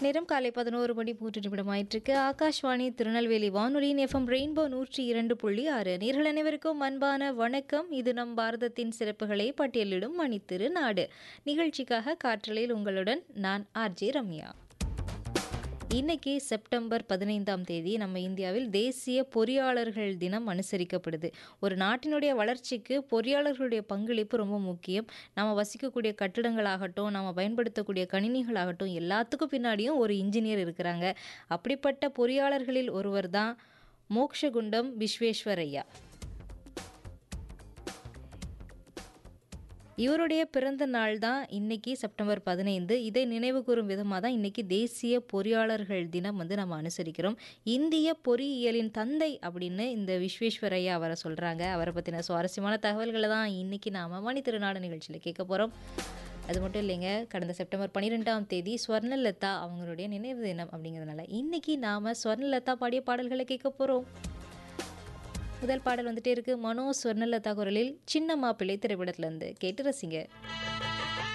நேரம் காலை பதினோரு மணி மூன்று நிமிடம் ஆயிட்டிருக்கு ஆகாஷ்வாணி திருநெல்வேலி வானொலியின் எஃப்எம் ரெயின்போ நூற்றி இரண்டு புள்ளி ஆறு நேர்கள் அனைவருக்கும் அன்பான வணக்கம் இது நம் பாரதத்தின் சிறப்புகளை பட்டியலிடும் மணித்திரு நாடு நிகழ்ச்சிக்காக காற்றலையில் உங்களுடன் நான் ஆர்ஜே ரம்யா இன்னைக்கு செப்டம்பர் பதினைந்தாம் தேதி நம்ம இந்தியாவில் தேசிய பொறியாளர்கள் தினம் அனுசரிக்கப்படுது ஒரு நாட்டினுடைய வளர்ச்சிக்கு பொறியாளர்களுடைய பங்களிப்பு ரொம்ப முக்கியம் நம்ம வசிக்கக்கூடிய கட்டிடங்களாகட்டும் நம்ம பயன்படுத்தக்கூடிய கணினிகளாகட்டும் எல்லாத்துக்கும் பின்னாடியும் ஒரு இன்ஜினியர் இருக்கிறாங்க அப்படிப்பட்ட பொறியாளர்களில் ஒருவர் தான் மோக்ஷகுண்டம் விஸ்வேஸ்வரையா இவருடைய பிறந்த நாள் தான் இன்னைக்கு செப்டம்பர் பதினைந்து இதை நினைவு கூறும் விதமாக தான் இன்னைக்கு தேசிய பொறியாளர்கள் தினம் வந்து நம்ம அனுசரிக்கிறோம் இந்திய பொறியியலின் தந்தை அப்படின்னு இந்த விஸ்வேஸ்வரையா அவரை சொல்கிறாங்க அவரை பற்றின சுவாரஸ்யமான தகவல்களை தான் இன்னைக்கு நாம் மணி திருநாடு நிகழ்ச்சியில் கேட்க போகிறோம் அது மட்டும் இல்லைங்க கடந்த செப்டம்பர் பன்னிரெண்டாம் தேதி ஸ்வர்ணலதா அவங்களுடைய நினைவு தினம் அப்படிங்கிறதுனால இன்னைக்கு நாம் ஸ்வர்ணலதா பாடிய பாடல்களை கேட்க போகிறோம் முதல் பாடல் வந்துட்டே இருக்கு மனோ ஸ்வர்ணலதா குரலில் சின்ன மாப்பிள்ளை திரைப்படத்துல இருந்து கேட்டு ரசிங்க